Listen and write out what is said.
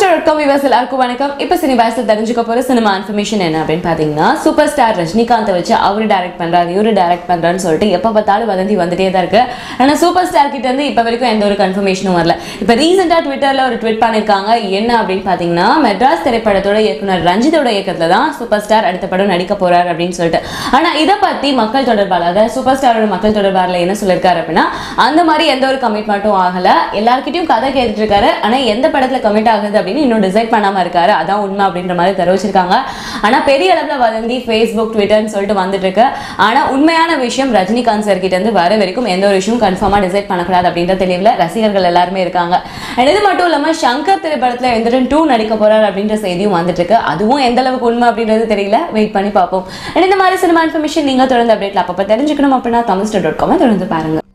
dot com விவாஸ் எல்லாருக்கும் வணக்கம் இப்போ சினிபாஸில் தெரிஞ்சுக்க போகிற சினிமா இன்ஃபர்மேஷன் என்ன அப்படின்னு பார்த்தீங்கன்னா சூப்பர் ஸ்டார் ரஜினிகாந்தை வச்சு அவரு டைரக்ட் பண்ணுறாரு இவரு டைரக்ட் பண்ணுறான்னு சொல்லிட்டு எப்போ பார்த்தாலும் வதந்தி வந்துட்டே தான் இருக்கு ஆனால் சூப்பர் ஸ்டார் கிட்ட இருந்து இப்போ வரைக்கும் எந்த ஒரு கன்ஃபர்மேஷனும் வரல இப்போ ரீசெண்டாக ட்விட்டரில் ஒரு ட்வீட் பண்ணியிருக்காங்க என்ன அப்படின்னு பார்த்தீங்கன்னா மெட்ராஸ் திரைப்படத்தோட இயக்குனர் ரஞ்சிதோட இயக்கத்தில் தான் சூப்பர் ஸ்டார் அடுத்த படம் நடிக்க போறாரு அப்படின்னு சொல்லிட்டு ஆனால் இதை பற்றி மக்கள் தொடர்பாளர் அதாவது சூப்பர் ஸ்டாரோட மக்கள் தொடர்பாளர் என்ன சொல்லியிருக்காரு அப்படின்னா அந்த மாதிரி எந்த ஒரு கமிட்மெண்ட்டும் ஆகல எல்லார்கிட்டயும் கதை கேட்டுட்டு இருக்காரு ஆனா எந்த படத்துல கமிட் ஆகுது அப்படின்னு இன்னும் டிசைட் பண்ணாம இருக்காரு அதான் உண்மை அப்படின்ற மாதிரி தெரிவிச்சிருக்காங்க ஆனா பெரிய அளவுல வதந்தி ஃபேஸ்புக் ட்விட்டர்னு சொல்லிட்டு வந்துட்டு இருக்கு ஆனா உண்மையான விஷயம் ரஜினிகாந்த் சார் கிட்ட இருந்து வர வரைக்கும் எந்த ஒரு விஷயம் கன்ஃபார்மா டிசைட் பண்ணக்கூடாது அப்படின்ற தெளிவுல ரசிகர்கள் எல்லாருமே இருக்காங்க And இது மட்டும் இல்லாம சங்கர் திரைப்படத்துல எந்திரன் டூ நடிக்க போறாரு அப்படின்ற செய்தியும் வந்துட்டு இருக்கு அதுவும் எந்த அளவுக்கு உண்மை அப்படின்றது தெரியல வெயிட் பண்ணி பார்ப்போம் And இந்த மாதிரி சினிமா இன்ஃபர்மேஷன் நீங்க தொடர்ந்து அப்டேட்ல அப்பப்ப தெரிஞ்சுக்கணும் அப்படின்னா தமிழ் டாட் காம் தொடர்ந்து பாருங்க